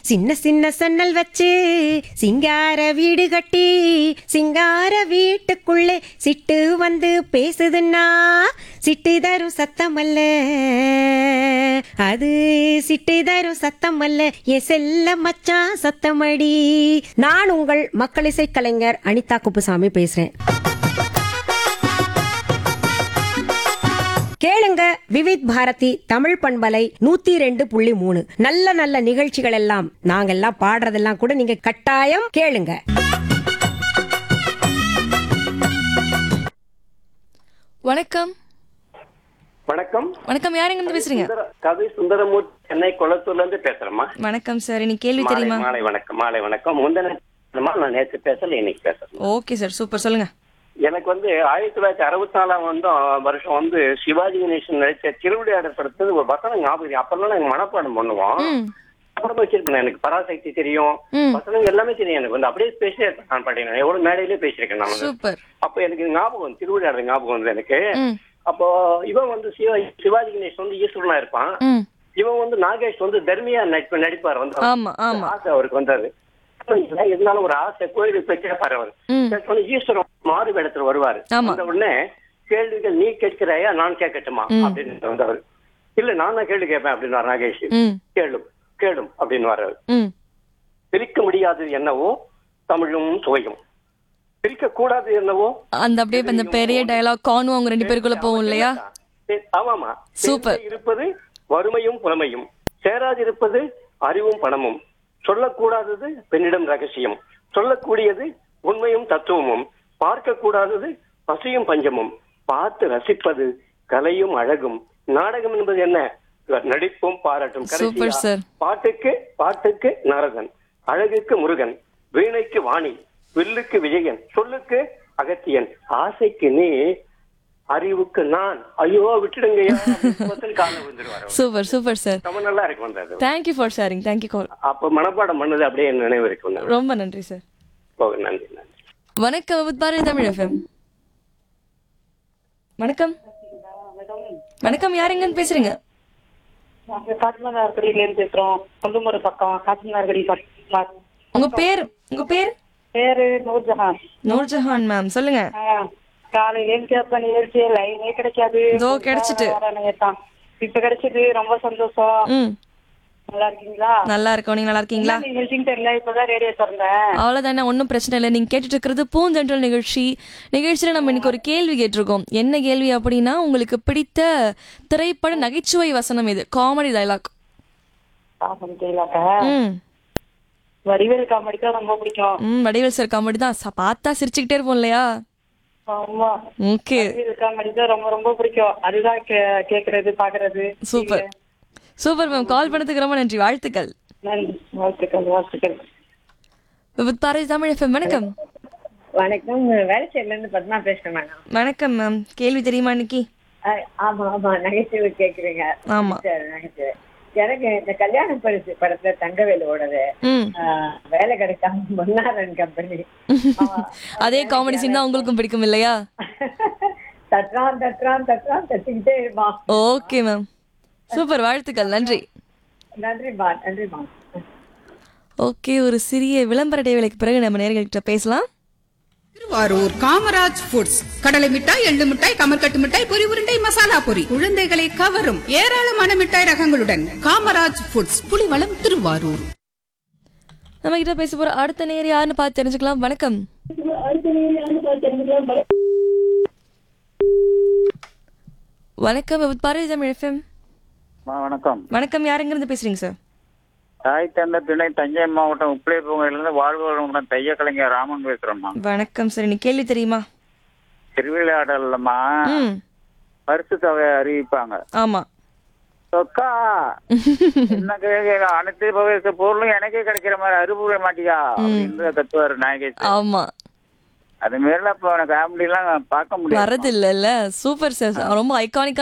சின்ன சின்ன சன்னல் வச்சு சிங்கார வீடு கட்டி சிங்கார வீட்டுக்குள்ளே சிட்டு வந்து பேசுதுன்னா சிட்டு தரும் சத்தம் அல்ல அது சிட்டு தரும் சத்தம் அல்ல எ செல்ல மச்சான் சத்தமடி நான் உங்கள் மக்கள் இசை கலைஞர் அனிதா குப்புசாமி பேசுறேன் கேளுங்க விவித் பாரதி தமிழ் பண்பலை நூத்தி ரெண்டு புள்ளி மூணு நல்ல நல்ல நிகழ்ச்சிகள் எல்லாம் நாங்கெல்லாம் பாடுறதெல்லாம் கூட நீங்க கட்டாயம் கேளுங்க வணக்கம் வணக்கம் வணக்கம் யார் எங்க பேசுறீங்க சுந்தர- கவி சுந்தரமூர்த்தி சென்னை கொளத்தூர்ல இருந்து பேசுறேம்மா வணக்கம் சார் இன்னைக்கு கேள்வி மாலை தெரியுமா மாலை வணக்கம் மாலை வணக்கம் முந்தின நான் நேற்று பேசல இன்னைக்கு பேசுறேன் ஓகே சார் சூப்பர் சொல்லுங்க எனக்கு வந்து ஆயிரத்தி தொள்ளாயிரத்தி அறுபத்தி நாலாம் வந்து வருஷம் வந்து சிவாஜி கணேசன் நடிச்ச திருவிளையாடல் படத்துல ஒரு வசனம் ஞாபகம் அப்பெல்லாம் நாங்க மனப்பாடம் பண்ணுவோம் ம் அப்புறம் வச்சிருப்பேன் எனக்கு பராசக்தி தெரியும் ம். வசனம் எல்லாமே தெரியும் எனக்கு வந்து அப்படியே பேசிட்டே இருப்பேன் நான் பாட்டீங்க எவ்வளவு மேடையிலே பேசியிருக்கேன் நான் வந்து. சூப்பர் அப்ப எனக்கு ஞாபகம் வந்து, திருவிளையாடல் ஞாபகம் வந்து எனக்கு ம் அப்போ இவன் வந்து சிவாஜி சிவாஜி கணேசன் வந்து ஈஸ்வரனா இருப்பான் ம் இவன் வந்து நாகேஷ் வந்து தர்மியா நடிப்பு நடிப்பார் வந்து ஆமா ஆமா ஆசை அவருக்கு வந்தாரு இல்ல, இருந்தாலும் ஒரு ஆசை கோயிலுக்கு போய் கேட்பாரு அவர் ம் கேட்டோன்னே ஈஸ்வரன் மாறு வேடத்துல வருவாரு ஆமா. வந்த உடனே கேள்விகள் நீ கேட்கிறாயா நான் கேட்கட்டுமா ம். அப்படின்னு வந்தவர் இல்ல நான் தான் கேள்வி கேட்பேன் அப்படின்னு நாகேஷ் ம் கேளும் கேளும் அப்படின்னு வர்றாரு ம் பிரிக்க முடியாதது என்னவோ தமிழும் சுவையும் பிரிக்க கூடாது என்னவோ அந்த அப்படியே அந்த பெரிய டயலாக் காணும் அவங்க ரெண்டு பேருக்குள்ள போகும் இல்லையா சே- ஆமாமா Super. சேர்ந்தே இருப்பது வறுமையும் புலமையும் சேராதிருப்பது அறிவும் பணமும் சொல்லக்கூடாதது பெண்ணிடம் ரகசியம் சொல்லக்கூடியது உண்மையும் தத்துவமும் பார்க்க கூடாதது பசியும் பஞ்சமும் பார்த்து ரசிப்பது கலையும் அழகும் நாடகம் என்பது என்ன நடிப்பும் பாராட்டும் Super, கடைசியா, sir. பாட்டுக்கு பாட்டுக்கு நாரதன் அழகுக்கு முருகன் வீணைக்கு வாணி வில்லுக்கு விஜயன் சொல்லுக்கு அகத்தியன் ஆசைக்கு நீ அறிவுக்கு நான் ஐயோ விட்டுடுங்கய்யா அப்படின்னு கால விழுந்துருவாரு அவர். சூப்பர் சூப்பர் சார் ரொம்ப நல்லா இருக்கு வந்தது தேங்க்யூ ஃபார் ஷேரிங் தேங்க்யூ கால் அப்ப மனப்பாடம் பண்ணது அப்படியே என் நினைவு இருக்கு ஒண்ணு. ரொம்ப நன்றி சார் போக நன்றி நன்றி வணக்கம் வித் பாரதி தமிழ் எஃப்எம் வணக்கம் வணக்கம் யார் எங்கன்னு பேசுறீங்க நாங்க காட்டுமன்னார்கடியில இருந்து பேசுறோம் கொல்லுமூர் பக்கம் காட்டுமன்னார்கடி பக்கம் உங்க பேர் உங்க பேர் பேரு நூர்ஜஹான் நூர்ஜஹான் மேம் சொல்லுங்க ஆ, காலையில இருந்து கேட்ப நிகழ்ச்சி லைனே கிடைக்காது இதோ கிடைச்சிட்டு. தான் இப்ப கிடைச்சது ரொம்ப சந்தோஷம் ம் நல்லா இருக்கீங்களா நல்லா இருக்கோம் நீங்க நல்லா இருக்கீங்களா என்ன நிகழ்ச்சின்னு தெரியல இப்பதான் ரேடியோ திறந்தேன் அவ்வளவுதானே ஒன்றும் பிரச்சனை இல்லை நீங்க கேட்டுட்டு இருக்கிறது பூந்தென்றல் நிகழ்ச்சி நிகழ்ச்சியில நம்ம இன்னைக்கு ஒரு கேள்வி கேட்டிருக்கோம் என்ன கேள்வி அப்படின்னா உங்களுக்கு பிடித்த திரைப்பட நகைச்சுவை வசனம் இது காமெடி டைலாக் பாப்போம் தெரியலாக்க ம் வடிவேல் காமெடி தான் ரொம்ப பிடிக்கும் ம் வடிவேல் சார் காமெடி தான் ச- பார்த்தா சிரிச்சுக்கிட்டே இருப்போம் இல்லையா ஆமா ஓகே வடிவேல் காமெடி தான் ரொம்ப ரொம்ப பிடிக்கும் அதுதான் கே- கேக்குறது பாக்குறது சூப்பர் சூப்பர் மேம் கால் பண்ணதுக்கு ரொம்ப நன்றி வாழ்த்துக்கள் நன்றி வாழ்த்துக்கள் வாழ்த்துக்கள் வித் பாரதி தமிழ் எஃப்எம் வணக்கம் வணக்கம் வேலைச்சேரில இருந்து பத்மா பேசுறேன் மேடம் வணக்கம் மேம் கேள்வி தெரியுமா இன்னைக்கு அஹ் ஆமா ஆமா நகைச்சுவை கேக்குறீங்க ஆமா சரி, நகைச்சுவை எனக்கு இந்த கல்யாண பரிசு படத்துல தங்கவேலு ஓடது ம் அஹ், வேலை கிடைக்காம மன்னாரன் கம்பெனி அதே காமெடி சீன் தான் உங்களுக்கும் பிடிக்கும் இல்லையா தட்டுறான் தட்டுறான் தட்டுறான் தட்டிக்கிட்டே இருப்பான் ஓகே மேம் சூப்பர் வாழ்த்துக்கள் நன்றி நன்றிமா நன்றிமா ஓகே ஒரு சிறிய விளம்பர இடைவேளைக்கு பிறகு நம்ம நேர்கள்கிட்ட பேசலாம் திருவாரூர் காமராஜ் ஃபுட்ஸ் கடலை மிட்டாய் எள்ளு மிட்டாய் கமர்கட்டு மிட்டாய் பொரி உருண்டை மசாலா பொரி குழந்தைகளை கவரும் ஏராளமான மிட்டாய் ரகங்களுடன் காமராஜ் ஃபுட்ஸ் புலிவளம் திருவாரூர் நம்ம கிட்ட பேச போற அடுத்த நேர் யாருன்னு பார்த்து தெரிஞ்சுக்கலாம் வணக்கம் வணக்கம் வித் பாரதி தமிழ் எஃப்எம் வணக்கம் வணக்கம் யார் இருந்து பேசுறீங்க சார் தாய் தந்த துணை தஞ்சை மாவட்டம் உப்பிலியப்பூங்கிலிருந்து வாழ்வுடன் தைய கலைஞர் ராமன் பேசுறேம்மா வணக்கம் சார் இன்னைக்கு கேள்வி தெரியுமா திருவிளையாடல்லம்மா ம் பரிசு தொகை அறிவிப்பாங்க ஆமா சொக்கா என்ன கேக்குற, அனைத்து வகை பொருளும் எனக்கே கிடைக்கிற மாதிரி அறிவுரை மாட்டியா அப்படின்னு கத்துவாரு நாயகேஷ் ஆமா அது மாரிலாம் இப்போ ஃபேமிலி எல்லாம் பார்க்க முடியாது வரது இல்ல சூப்பர் சார் ரொம்ப ஐகானிக்கா